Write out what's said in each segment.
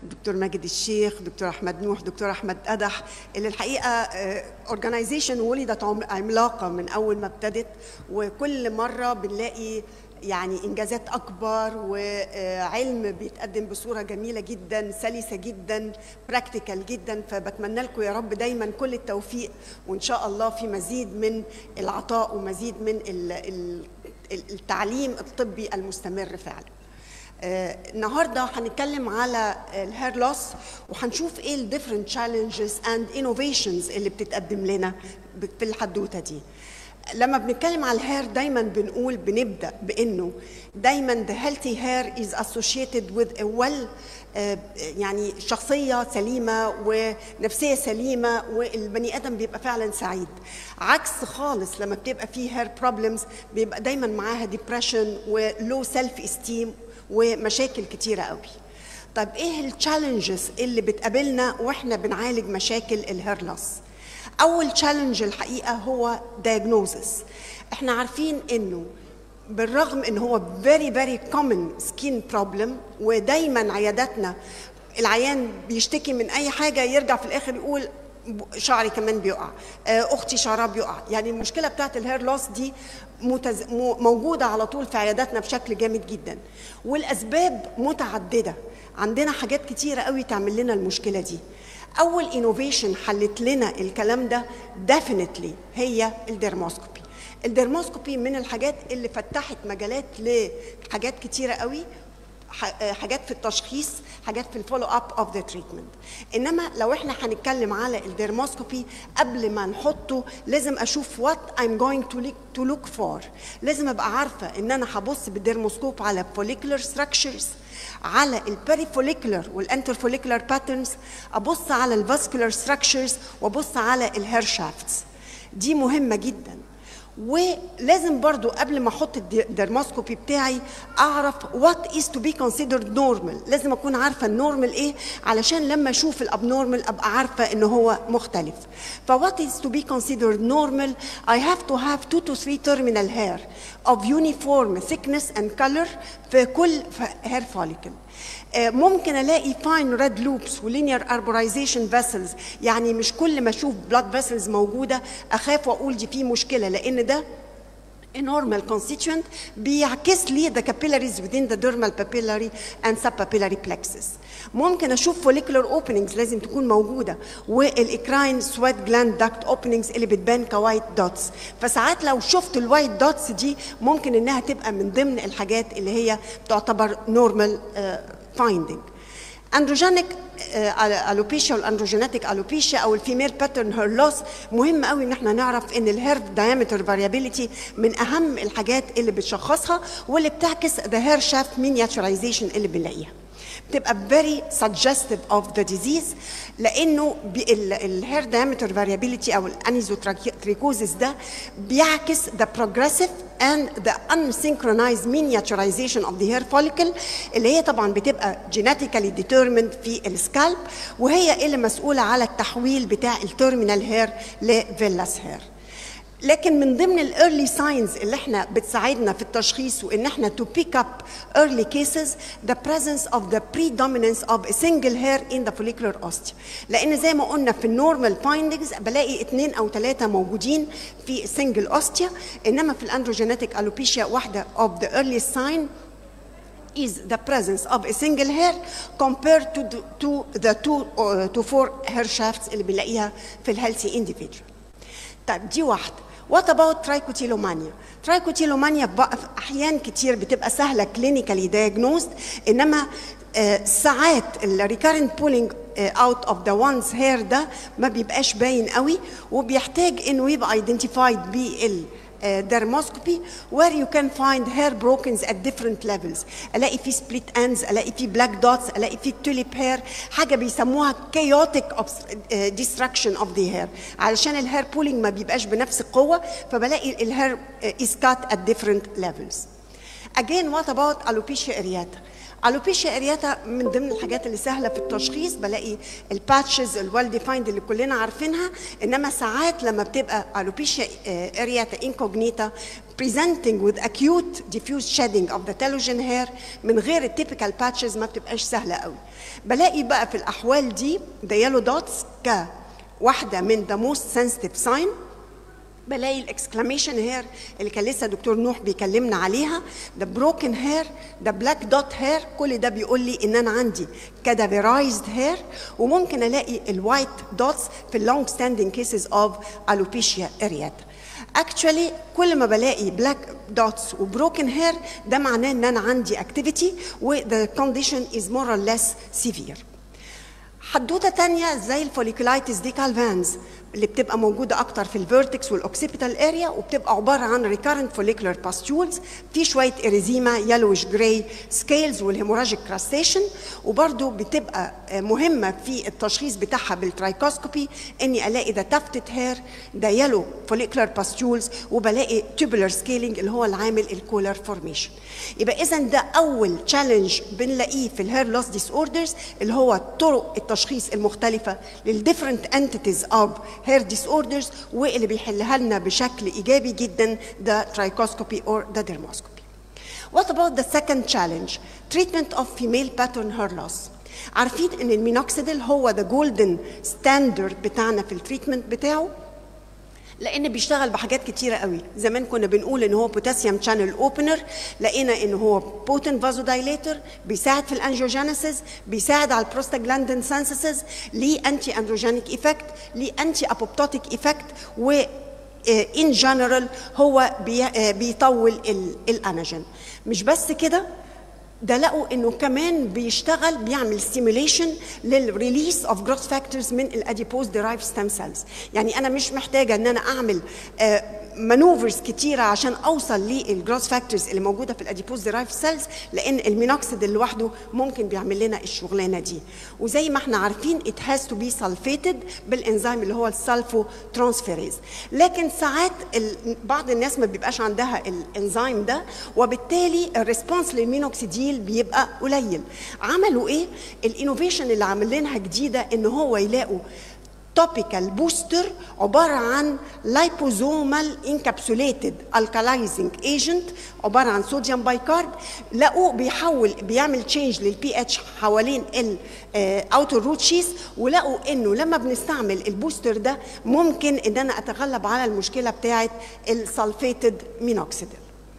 دكتور ماجد الشيخ دكتور احمد نوح دكتور احمد قدح اللي الحقيقه اورجانيزيشن ولدت عم- عملاقه من اول ما ابتدت وكل مره بنلاقي يعني انجازات اكبر وعلم بيتقدم بصوره جميله جدا سلسه جدا براكتيكال جدا فبتمنى لكم يا رب دايما كل التوفيق وان شاء الله في مزيد من العطاء ومزيد من ال- ال- التعليم الطبي المستمر فعلا آه، النهارده هنتكلم على الهير لوس وهنشوف ايه الديفرنت تشالنجز اند انوفيشنز اللي بتتقدم لنا ب- في الحدوته دي لما بنتكلم على الهير دايما بنقول بنبدا بانه دايما the healthy hair is associated with a well آه، يعني شخصيه سليمه ونفسيه سليمه والبني ادم بيبقى فعلا سعيد عكس خالص لما بتبقى فيه هير بروبلمز بيبقى دايما معاها ديبريشن ولو سيلف استيم ومشاكل كتيرة قوي طيب ايه التشالنجز اللي بتقابلنا واحنا بنعالج مشاكل الهير لوس اول تشالنج الحقيقه هو diagnosis احنا عارفين انه بالرغم ان هو very very common skin problem ودايما عياداتنا العيان بيشتكي من اي حاجه يرجع في الاخر يقول شعري كمان بيقع آه، اختي شعرها بيقع يعني المشكله بتاعت الهير لوس دي متز... مو- موجوده على طول في عياداتنا بشكل جامد جدا والاسباب متعدده عندنا حاجات كتيره قوي تعمل لنا المشكله دي اول انوفيشن حلت لنا الكلام ده ديفينتلي هي الديرموسكوبي الديرموسكوبي من الحاجات اللي فتحت مجالات لحاجات كتيره قوي ح- حاجات في التشخيص حاجات في الفولو اب اوف ذا تريتمنت انما لو احنا هنتكلم على الديرموسكوبي قبل ما نحطه لازم اشوف وات ايم جوينج تو تو لوك فور لازم ابقى عارفه ان انا هبص بالديرموسكوب على follicular structures على البريفوليكولر والانترفوليكولر باترنز ابص على الفاسكولار ستراكشرز وابص على الهير شافتس دي مهمه جدا ولازم برضو قبل ما احط الدرموسكوبي بتاعي اعرف what is to be considered normal لازم اكون عارفه النورمال ايه علشان لما اشوف الابنورمال ابقى عارفه ان هو مختلف ف what is to be considered normal I have to have two to three terminal hair of uniform thickness and color في كل hair follicle آه، ممكن الاقي فاين ريد لوبس ولينير اربورايزيشن فيسلز يعني مش كل ما اشوف بلاد فيسلز موجوده اخاف واقول دي في مشكله لان ده a normal constituent بيعكس لي the capillaries within the dermal papillary and subpapillary plexus ممكن اشوف follicular openings لازم تكون موجوده والاكراين سويت جلاند داكت openings اللي بتبان كوايت دوتس فساعات لو شفت الوايت دوتس دي ممكن انها تبقى من ضمن الحاجات اللي هي تعتبر normal uh, finding اندروجينيك الوبيشيا والاندروجينيتك الوبيشيا او الفيميل باترن هير لوس مهم قوي ان احنا نعرف ان الهير دايمتر فاريابيليتي من اهم الحاجات اللي بتشخصها واللي بتعكس ذا هير شاف مينياتشرايزيشن اللي بنلاقيها بتبقى very suggestive of the disease لانه الهير diameter variability او الانيزوتريكوزيس ده بيعكس the progressive and the unsynchronized miniaturization of the hair follicle اللي هي طبعا بتبقى genetically determined في السكالب وهي اللي مسؤوله على التحويل بتاع التيرمينال هير لفيلاس هير لكن من ضمن الايرلي ساينز اللي احنا بتساعدنا في التشخيص وان احنا to pick up early cases the presence of the predominance of a single hair in the follicular osteum لان زي ما قلنا في النورمال findings بلاقي اثنين او ثلاثه موجودين في single ostia انما في الاندروجينيتك alopecia واحده of the earliest sign is the presence of a single hair compared to the, to the two uh, to four hair shafts اللي بنلاقيها في الهيلثي individual. طيب دي واحده وات اباوت ترايكوتيلومانيا ترايكوتيلومانيا في احيان كتير بتبقى سهله كلينيكالي دايجنوزد انما آه، ساعات الريكارنت بولينج اوت اوف ذا وانز هير ده ما بيبقاش باين قوي وبيحتاج انه يبقى ايدنتيفايد بال dermoscopy where you can find hair brokens at different levels الاقي في split ends الاقي في black dots الاقي في tulip hair حاجه بيسموها chaotic obst- آه، destruction of the hair علشان الهير بولينج ما بيبقاش بنفس القوه فبلاقي الهير is cut at different levels again what about alopecia areata الوبيشيا ارياتا من ضمن الحاجات اللي سهله في التشخيص بلاقي الباتشز الويل ديفايند اللي كلنا عارفينها انما ساعات لما بتبقى الوبيشيا ارياتا انكوجنيتا presenting with acute diffuse shedding of the telogen hair من غير التيبيكال باتشز ما بتبقاش سهله قوي بلاقي بقى في الاحوال دي the yellow dots كواحده من the most sensitive sign بلاقي الاكسكلاميشن هير اللي كان لسه دكتور نوح بيكلمنا عليها ده بروكن هير ده بلاك دوت هير كل ده بيقول لي ان انا عندي كادافيرايزد هير وممكن الاقي الوايت دوتس في اللونج ستاندينج كيسز اوف الوبيشيا ارياتا اكشولي كل ما بلاقي بلاك دوتس وبروكن هير ده معناه ان انا عندي اكتيفيتي وذا كونديشن از مور اور ليس سيفير حدوته تانية زي الفوليكولايتس دي كالفانز اللي بتبقى موجوده اكتر في الفيرتكس والاوكسيبيتال اريا وبتبقى عباره عن ريكارنت فوليكولار باستولز في شويه اريزيما يلوش جراي سكيلز والهيموراجيك كراستيشن وبرده بتبقى مهمه في التشخيص بتاعها بالترايكوسكوبي اني الاقي ده تفتت هير ده يلو فوليكولار باستولز وبلاقي تيوبولار سكيلينج اللي هو العامل الكولر فورميشن يبقى اذا ده اول تشالنج بنلاقيه في الهير لوس ديس اوردرز اللي هو طرق التشخيص المختلفه للديفرنت انتيتيز اوف هير ديس اوردرز واللي بيحلها لنا بشكل ايجابي جدا ده ترايكوسكوبي اور ده ديرموسكوبي What about the second challenge? Treatment of female pattern hair loss. عارفين ان المينوكسيديل هو ذا جولدن ستاندرد بتاعنا في التريتمنت بتاعه لان بيشتغل بحاجات كتيره قوي زمان كنا بنقول ان هو بوتاسيوم شانل اوبنر لقينا ان هو بوتنت فازو دايليتر بيساعد في الانجيوجينيسيس بيساعد على البروستاجلاندين سينثيسيس ليه انتي اندروجينيك ايفكت ليه انتي ابوبتوتيك ايفكت و ان جنرال هو بي بيطول الاناجين مش بس كده ده لقوا انه كمان بيشتغل بيعمل ستيميوليشن للريليس اوف جروث فاكتورز من الاديبوز ديرايف ستام سيلز يعني انا مش محتاجه ان انا اعمل مانوفرز كتيره عشان اوصل للجروث فاكتورز اللي موجوده في الاديبوز ديرايف سيلز لان المينوكسيد لوحده ممكن بيعمل لنا الشغلانه دي وزي ما احنا عارفين ات هاز تو بي سلفيتد بالانزيم اللي هو السلفو ترانسفيريز لكن ساعات بعض الناس ما بيبقاش عندها الانزيم ده وبالتالي الريسبونس للمينوكسيديل بيبقى قليل عملوا ايه الانوفيشن اللي عاملينها جديده ان هو يلاقوا توبيكال بوستر عباره عن لايبوزومال انكابسوليتد الكالايزنج ايجنت عباره عن صوديوم بايكارب لقوه بيحول بيعمل تشينج للبي اتش حوالين الاوتر روت شيس ولقوا انه لما بنستعمل البوستر ده ممكن ان انا اتغلب على المشكله بتاعه السلفيتد مينوكسيديل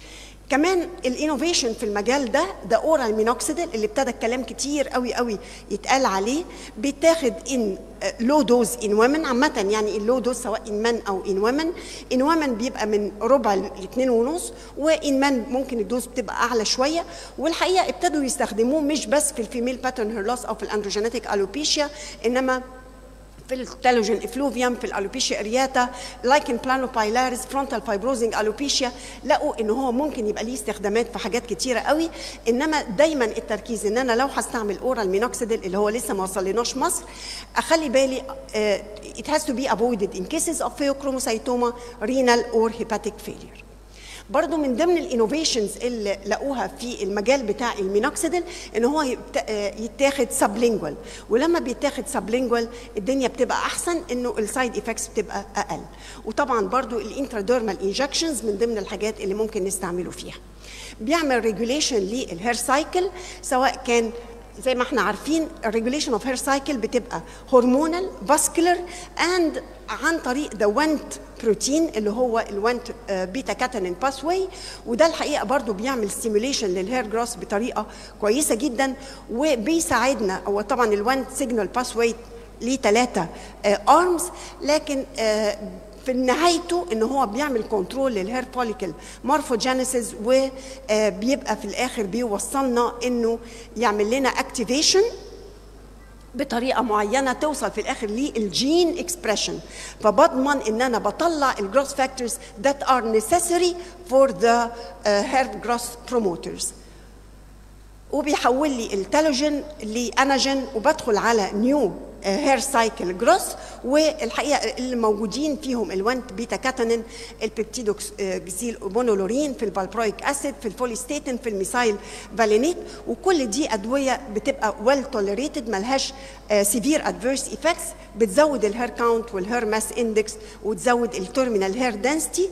كمان الانوفيشن في المجال ده ده اورال مينوكسيديل اللي ابتدى الكلام كتير قوي قوي يتقال عليه بيتاخد ان لو دوز ان ومن عامه يعني اللو دوز سواء ان مان او ان ومن ان ومن بيبقى من ربع لاثنين ونص وان مان ممكن الدوز بتبقى اعلى شويه والحقيقه ابتدوا يستخدموه مش بس في الفيميل باترن هير لوس او في الاندروجينيتك الوبيشيا انما في التالوجين افلوفيوم في الالوبيشيا ارياتا لايكن بلانوبايلاريس فرونتال فايبروزنج الوبيشيا لقوا ان هو ممكن يبقى ليه استخدامات في حاجات كتيره قوي انما دايما التركيز ان انا لو هستعمل اورال مينوكسيديل اللي هو لسه ما وصلناش مصر اخلي بالي uh, it has to be avoided in cases of pheochromocytoma renal or hepatic failure برضو من ضمن الانوفيشنز اللي لقوها في المجال بتاع المينوكسيديل ان هو يتاخد سبلينجوال ولما بيتاخد سبلينجوال الدنيا بتبقى احسن انه السايد افكتس بتبقى اقل وطبعا برضو الانتراديرمال انجكشنز من ضمن الحاجات اللي ممكن نستعمله فيها بيعمل ريجوليشن للهير سايكل سواء كان زي ما احنا عارفين الريجوليشن اوف هير سايكل بتبقى هرمونال فاسكولار اند عن طريق ذا وانت بروتين اللي هو الوانت بيتا كاتانين باثواي وده الحقيقه برضو بيعمل ستيميوليشن للهير جروس بطريقه كويسه جدا وبيساعدنا هو طبعا الوانت سيجنال باثواي ليه ثلاثه ارمز لكن في نهايته ان هو بيعمل كنترول للهير فوليكل مورفوجينيسيس وبيبقى في الاخر بيوصلنا انه يعمل لنا اكتيفيشن بطريقه معينه توصل في الاخر للجين اكسبريشن فبضمن ان انا بطلع الجروث فاكتورز that are necessary for the uh, hair growth promoters وبيحول لي التالوجين لاناجين وبدخل على نيو هير سايكل جروس والحقيقه اللي موجودين فيهم الوانت بيتا كاتانين البيبتيدوكسيل مونولورين في الفالبرويك اسيد في الفوليستاتين في الميثايل فالينيت وكل دي ادويه بتبقى ويل توليريتد ملهاش سيفير ادفيرس ايفكتس بتزود الهير كاونت والهير ماس اندكس وتزود التيرمينال هير دنسيتي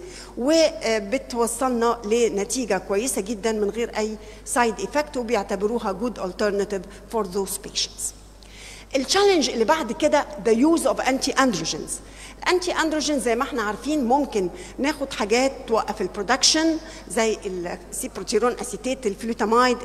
وبتوصلنا لنتيجه كويسه جدا من غير اي سايد ايفكت وبيعتبروها جود alternative for those patients. التشالنج اللي بعد كده the use of anti androgens الانتي اندروجين زي ما احنا عارفين ممكن ناخد حاجات توقف البرودكشن زي السيبروتيرون اسيتيت الفلوتامايد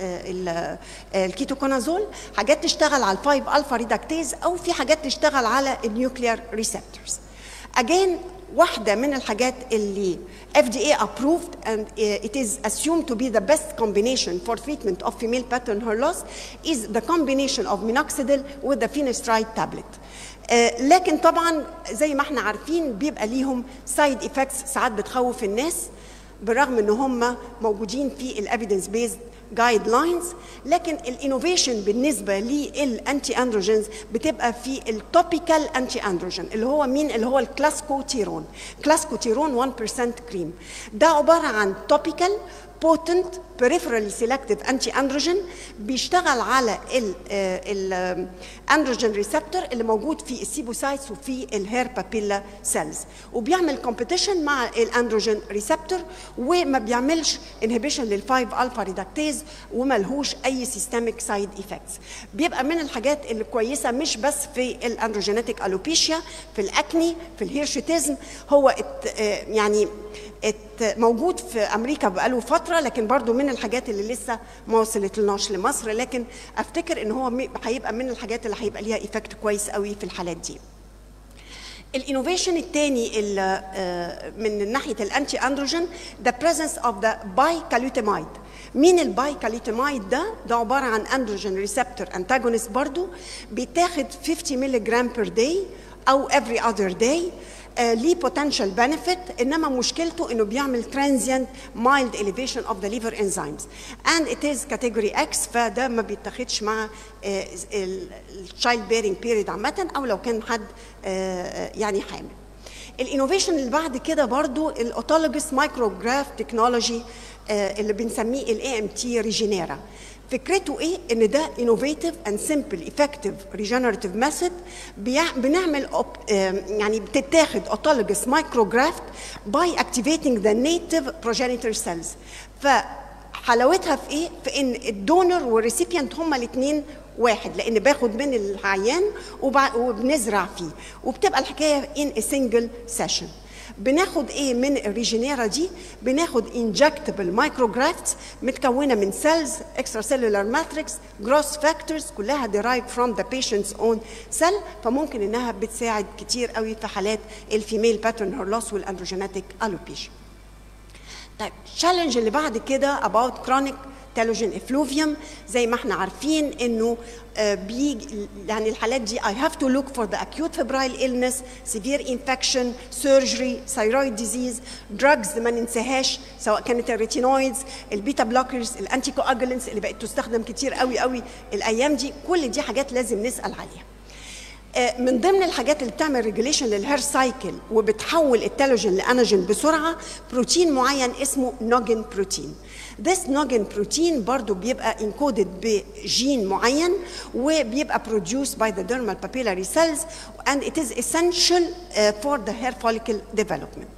الكيتوكونازول حاجات تشتغل على الفايف الفا ريدكتيز او في حاجات تشتغل على النيوكليير ريسبتورز اجين واحدة من الحاجات اللي FDA approved and it is assumed to be the best combination for treatment of female pattern hair loss is the combination of minoxidil with the finasteride tablet. لكن طبعا زي ما احنا عارفين بيبقى ليهم سايد افكتس ساعات بتخوف الناس بالرغم ان هم موجودين في الافيدنس بيزد جايد لاينز لكن الانوفيشن بالنسبه للانتي اندروجينز بتبقى في التوبيكال انتي اندروجين اللي هو مين اللي هو الكلاسكوتيرون كلاسكوتيرون 1% كريم ده عباره عن توبيكال بوتنت peripherally selective anti androgen بيشتغل على الاندروجين ريسبتور اللي موجود في السيبوسايتس وفي الهير بابيلا سيلز وبيعمل كومبيتيشن مع الاندروجين ريسبتور وما بيعملش انهبيشن للفايف الفا ريدكتيز وملهوش اي سيستميك سايد افكتس بيبقى من الحاجات الكويسه مش بس في الاندروجينيتك الوبيشيا في الاكني في الهيرشيتيزم هو يعني موجود في امريكا بقاله فتره لكن برضو من الحاجات اللي لسه ما وصلت لناش لمصر لكن افتكر ان هو هيبقى من الحاجات اللي هيبقى ليها ايفكت كويس قوي في الحالات دي الانوفيشن الثاني من ناحيه الانتي اندروجين ذا بريزنس اوف ذا بايكالوتيمايد مين البايكالوتيمايد ده؟ ده عباره عن اندروجين ريسبتور انتاجونست برضو بيتاخد 50 مللي جرام بير داي او every other day آه ليه potential benefit انما مشكلته انه بيعمل transient mild elevation of the liver enzymes and it is category X فده ما بيتاخدش مع الشايلد بيرنج بيريد عامه او لو كان حد آه يعني حامل الانوفيشن اللي بعد كده برضو الاوتولوجس مايكروجراف تكنولوجي اللي بنسميه الاي ام تي ريجينيرا فكرته ايه ان ده innovative and simple effective regenerative method بنعمل يعني بتتاخد autologous micrograft by activating the native progenitor cells فحلاوتها في ايه في ان الدونر والريسيبيانت هما الاثنين واحد لان باخد من العيان وبنزرع فيه وبتبقى الحكايه in a single session بناخد ايه من الريجينيرا دي بناخد انجكتبل مايكروجرافتس متكونه من سيلز اكسترا سيلولار ماتريكس جروس فاكتورز كلها ديرايف فروم ذا بيشنتس اون سيل فممكن انها بتساعد كتير قوي في حالات الفيميل باترن هير لوس والاندروجينيتك الوبيشن طيب التشالنج اللي بعد كده about chronic تالوجين افلوفيوم زي ما احنا عارفين انه بيجي يعني الحالات دي I have to look for the acute febrile illness severe infection surgery thyroid disease drugs ما ننساهاش سواء كانت الريتينويدز البيتا بلوكرز الانتي كواجولنتس اللي بقت تستخدم كتير قوي قوي الايام دي كل دي حاجات لازم نسال عليها من ضمن الحاجات اللي بتعمل ريجوليشن للهير سايكل وبتحول التالوجين لانوجين بسرعه بروتين معين اسمه نوجين بروتين This نوجين بروتين برضو بيبقى encoded بجين معين وبيبقى produced by the dermal papillary cells and it is essential uh, for the hair follicle development.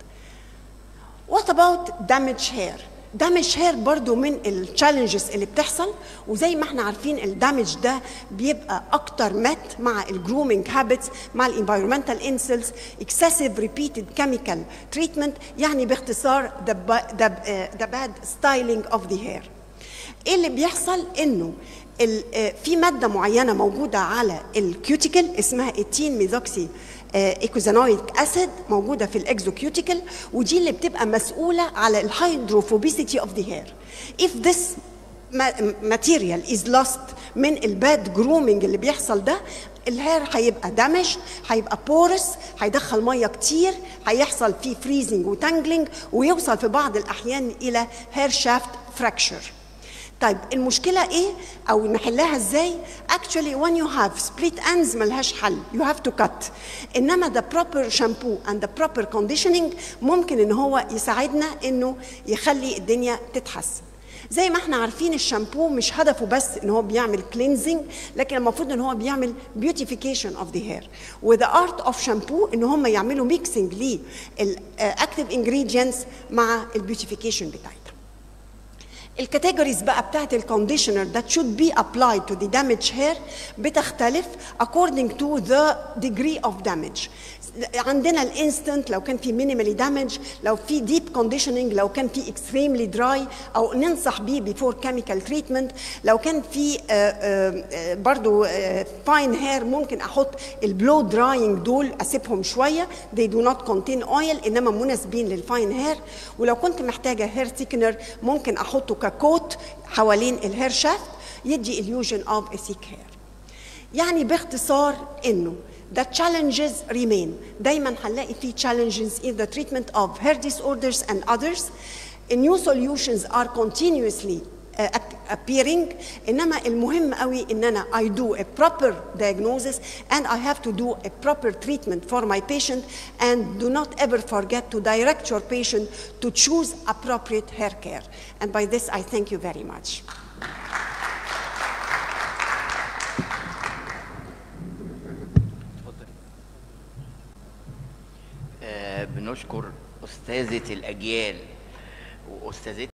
What about damaged hair? دامج هير برضو من التشالنجز اللي بتحصل وزي ما احنا عارفين الدامج ده بيبقى اكتر مات مع الجرومينج هابتس مع الانفايرمنتال انسلز اكسسيف ريبيتد كيميكال تريتمنت يعني باختصار ذا باد ستايلينج اوف ذا هير ايه اللي بيحصل انه في ماده معينه موجوده على الكيوتيكل اسمها 18 ميثوكسي ايكوزانويك اسيد موجوده في الاكزوكيوتيكل ودي اللي بتبقى مسؤوله على الهيدروفوبيسيتي اوف ذا هير if this material is lost من الباد جرومينج اللي بيحصل ده الهير هيبقى دامج هيبقى بورس هيدخل ميه كتير هيحصل فيه فريزنج وتانجلينج ويوصل في بعض الاحيان الى هير شافت فراكشر طيب المشكله ايه او نحلها ازاي actually when you have split ends ملهاش حل you have to cut انما the proper shampoo and the proper conditioning ممكن ان هو يساعدنا انه يخلي الدنيا تتحسن زي ما احنا عارفين الشامبو مش هدفه بس ان هو بيعمل كلينزنج لكن المفروض ان هو بيعمل بيوتيفيكيشن اوف ذا هير وذا ارت اوف شامبو ان هم يعملوا ميكسنج للاكتيف انجريدينتس مع البيوتيفيكيشن بتاعتها الكاتيجوريز بقى بتاعت الكونديشنر that should be applied to the damaged hair بتختلف according to the degree of damage عندنا الانستنت لو كان في مينيمالي دامج لو في ديب كونديشننج لو كان في اكستريملي دراي او ننصح بيه بيفور كيميكال تريتمنت لو كان في برضو فاين هير ممكن احط البلو دراينج دول اسيبهم شويه they do not contain oil انما مناسبين للفاين هير ولو كنت محتاجه هير ثيكنر ممكن احطه ككوت حوالين الهير شافت يدي illusion of a thick hair يعني باختصار انه the challenges remain دايما هنلاقي في challenges in the treatment of hair disorders and others new solutions are continuously uh, appearing انما المهم قوي ان انا I do a proper diagnosis and I have to do a proper treatment for my patient and do not ever forget to direct your patient to choose appropriate hair care and by this I thank you very much آه، بنشكر أستاذة الأجيال وأستاذتنا